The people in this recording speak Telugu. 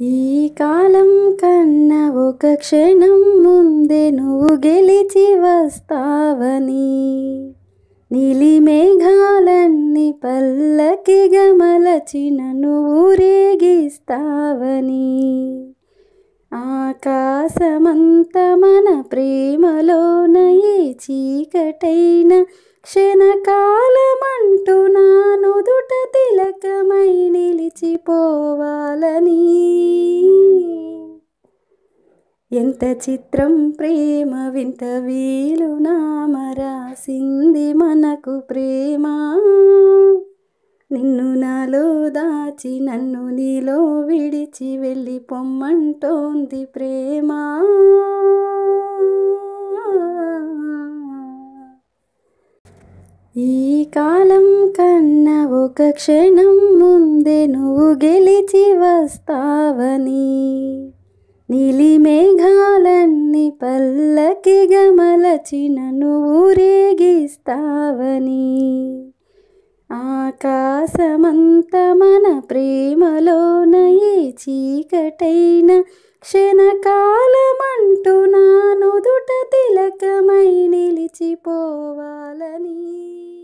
ఈ కాలం కన్నా ఒక క్షణం ముందే నువ్వు గెలిచి వస్తావని నీలి మేఘాలన్నీ పల్లకిగా మలచి నన్ను ఊరేగిస్తావని ఆకాశమంత మన ప్రేమలోన ఈ చీకటైన క్షణకాలమంటూ నా నుదుట తిలకమై నిలిచిపోవాలని ఎంత చిత్రం ప్రేమ వింత వీలు నామరాసింది మనకు ప్రేమ నిన్ను నాలో దాచి నన్ను నీలో విడిచి వెళ్ళి పొమ్మంటోంది ప్రేమ ఈ కాలం కన్నా ఒక క్షణం ముందే నువ్వు గెలిచి వస్తావని నీలి మేఘాలన్నీ పల్లకిగా మలచి నన్ను ఊరేగిస్తావని ఆకాశమంత మన ప్రేమలోన ఈ చీకటైన క్షణకాలమంటూ నా నుదుట తిలకమై నిలిచిపోవాలని